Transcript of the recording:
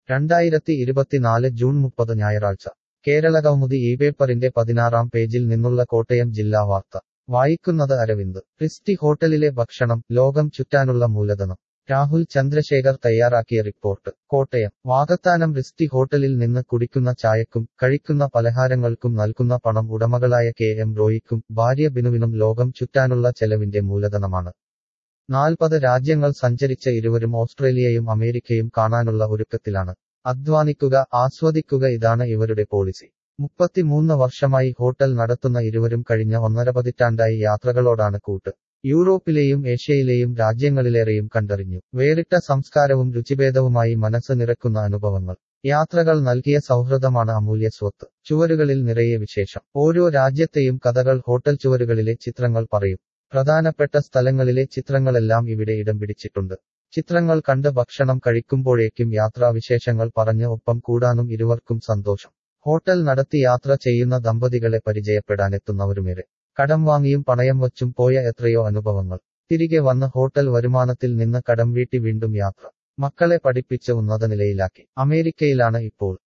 രണ്ടായിരത്തി ഇരുപത്തിനാല് ജൂൺ മുപ്പത് ഞായറാഴ്ച കേരളകൗമുദി ഈ പേപ്പറിന്റെ പതിനാറാം പേജിൽ നിന്നുള്ള കോട്ടയം ജില്ലാ വാർത്ത വായിക്കുന്നത് അരവിന്ദ് ക്രിസ്റ്റി ഹോട്ടലിലെ ഭക്ഷണം ലോകം ചുറ്റാനുള്ള മൂലധനം രാഹുൽ ചന്ദ്രശേഖർ തയ്യാറാക്കിയ റിപ്പോർട്ട് കോട്ടയം വാകത്താനം റിസ്റ്റി ഹോട്ടലിൽ നിന്ന് കുടിക്കുന്ന ചായക്കും കഴിക്കുന്ന പലഹാരങ്ങൾക്കും നൽകുന്ന പണം ഉടമകളായ കെ എം റോയിക്കും ഭാര്യ ബിനുവിനും ലോകം ചുറ്റാനുള്ള ചെലവിന്റെ മൂലധനമാണ് നാൽപ്പത് രാജ്യങ്ങൾ സഞ്ചരിച്ച ഇരുവരും ഓസ്ട്രേലിയയും അമേരിക്കയും കാണാനുള്ള ഒരുക്കത്തിലാണ് അധ്വാനിക്കുക ആസ്വദിക്കുക ഇതാണ് ഇവരുടെ പോളിസി മുപ്പത്തിമൂന്ന് വർഷമായി ഹോട്ടൽ നടത്തുന്ന ഇരുവരും കഴിഞ്ഞ ഒന്നര പതിറ്റാണ്ടായി യാത്രകളോടാണ് കൂട്ട് യൂറോപ്പിലെയും ഏഷ്യയിലെയും രാജ്യങ്ങളിലേറെയും കണ്ടറിഞ്ഞു വേറിട്ട സംസ്കാരവും രുചിഭേദവുമായി മനസ്സ് നിറക്കുന്ന അനുഭവങ്ങൾ യാത്രകൾ നൽകിയ സൗഹൃദമാണ് അമൂല്യ സ്വത്ത് ചുവരുകളിൽ നിറയെ വിശേഷം ഓരോ രാജ്യത്തെയും കഥകൾ ഹോട്ടൽ ചുവരുകളിലെ ചിത്രങ്ങൾ പറയും പ്രധാനപ്പെട്ട സ്ഥലങ്ങളിലെ ചിത്രങ്ങളെല്ലാം ഇവിടെ ഇടം പിടിച്ചിട്ടുണ്ട് ചിത്രങ്ങൾ കണ്ട് ഭക്ഷണം കഴിക്കുമ്പോഴേക്കും യാത്രാവിശേഷങ്ങൾ പറഞ്ഞ് ഒപ്പം കൂടാനും ഇരുവർക്കും സന്തോഷം ഹോട്ടൽ നടത്തി യാത്ര ചെയ്യുന്ന ദമ്പതികളെ പരിചയപ്പെടാനെത്തുന്നവരുമേറെ കടം വാങ്ങിയും പണയം വച്ചും പോയ എത്രയോ അനുഭവങ്ങൾ തിരികെ വന്ന് ഹോട്ടൽ വരുമാനത്തിൽ നിന്ന് കടം വീട്ടി വീണ്ടും യാത്ര മക്കളെ പഠിപ്പിച്ച് ഉന്നത നിലയിലാക്കി അമേരിക്കയിലാണ് ഇപ്പോൾ